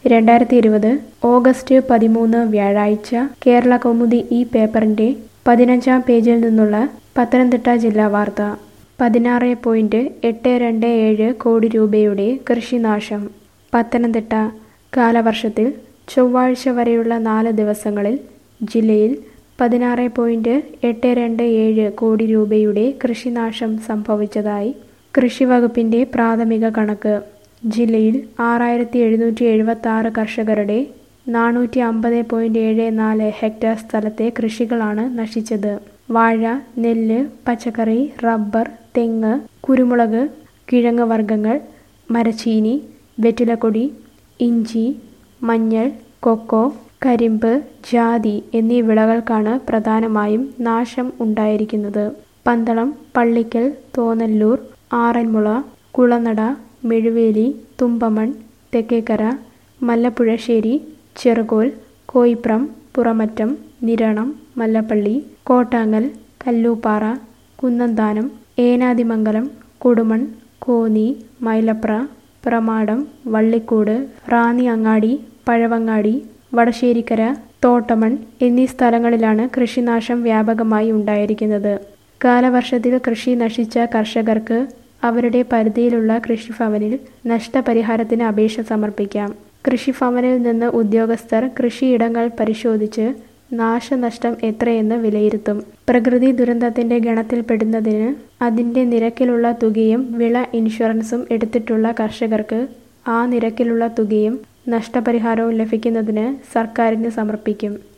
രണ്ടായിരത്തി ഇരുപത് ഓഗസ്റ്റ് പതിമൂന്ന് വ്യാഴാഴ്ച കേരള കൗമുദി ഈ പേപ്പറിന്റെ പതിനഞ്ചാം പേജിൽ നിന്നുള്ള പത്തനംതിട്ട ജില്ലാ വാർത്ത പതിനാറ് പോയിന്റ് എട്ട് രണ്ട് ഏഴ് കോടി രൂപയുടെ കൃഷിനാശം പത്തനംതിട്ട കാലവർഷത്തിൽ ചൊവ്വാഴ്ച വരെയുള്ള നാല് ദിവസങ്ങളിൽ ജില്ലയിൽ പതിനാറ് പോയിന്റ് എട്ട് രണ്ട് ഏഴ് കോടി രൂപയുടെ കൃഷിനാശം സംഭവിച്ചതായി കൃഷിവകുപ്പിന്റെ പ്രാഥമിക കണക്ക് ജില്ലയിൽ ആറായിരത്തി എഴുന്നൂറ്റി എഴുപത്തി ആറ് കർഷകരുടെ നാനൂറ്റി അമ്പത് പോയിന്റ് ഏഴ് നാല് ഹെക്ടർ സ്ഥലത്തെ കൃഷികളാണ് നശിച്ചത് വാഴ നെല്ല് പച്ചക്കറി റബ്ബർ തെങ്ങ് കുരുമുളക് കിഴങ്ങ് വർഗ്ഗങ്ങൾ മരച്ചീനി വെറ്റിലക്കൊടി ഇഞ്ചി മഞ്ഞൾ കൊക്കോ കരിമ്പ് ജാതി എന്നീ വിളകൾക്കാണ് പ്രധാനമായും നാശം ഉണ്ടായിരിക്കുന്നത് പന്തളം പള്ളിക്കൽ തോന്നല്ലൂർ ആറന്മുള കുളനട മെഴുവേലി തുമ്പമൺ തെക്കേക്കര മല്ലപ്പുഴശ്ശേരി ചെറുകോൽ കോയിപ്രം പുറമറ്റം നിരണം മല്ലപ്പള്ളി കോട്ടാങ്ങൽ കല്ലൂപ്പാറ കുന്നന്താനം ഏനാദിമംഗലം കൊടുമൺ കോന്നി മൈലപ്ര പ്രമാടം വള്ളിക്കോട് റാന്നി അങ്ങാടി പഴവങ്ങാടി വടശ്ശേരിക്കര തോട്ടമൺ എന്നീ സ്ഥലങ്ങളിലാണ് കൃഷിനാശം വ്യാപകമായി ഉണ്ടായിരിക്കുന്നത് കാലവർഷത്തിൽ കൃഷി നശിച്ച കർഷകർക്ക് അവരുടെ പരിധിയിലുള്ള കൃഷിഭവനിൽ നഷ്ടപരിഹാരത്തിന് അപേക്ഷ സമർപ്പിക്കാം കൃഷിഭവനിൽ നിന്ന് ഉദ്യോഗസ്ഥർ കൃഷിയിടങ്ങൾ പരിശോധിച്ച് നാശനഷ്ടം എത്രയെന്ന് വിലയിരുത്തും പ്രകൃതി ദുരന്തത്തിന്റെ ഗണത്തിൽപ്പെടുന്നതിന് അതിന്റെ നിരക്കിലുള്ള തുകയും വിള ഇൻഷുറൻസും എടുത്തിട്ടുള്ള കർഷകർക്ക് ആ നിരക്കിലുള്ള തുകയും നഷ്ടപരിഹാരവും ലഭിക്കുന്നതിന് സർക്കാരിന് സമർപ്പിക്കും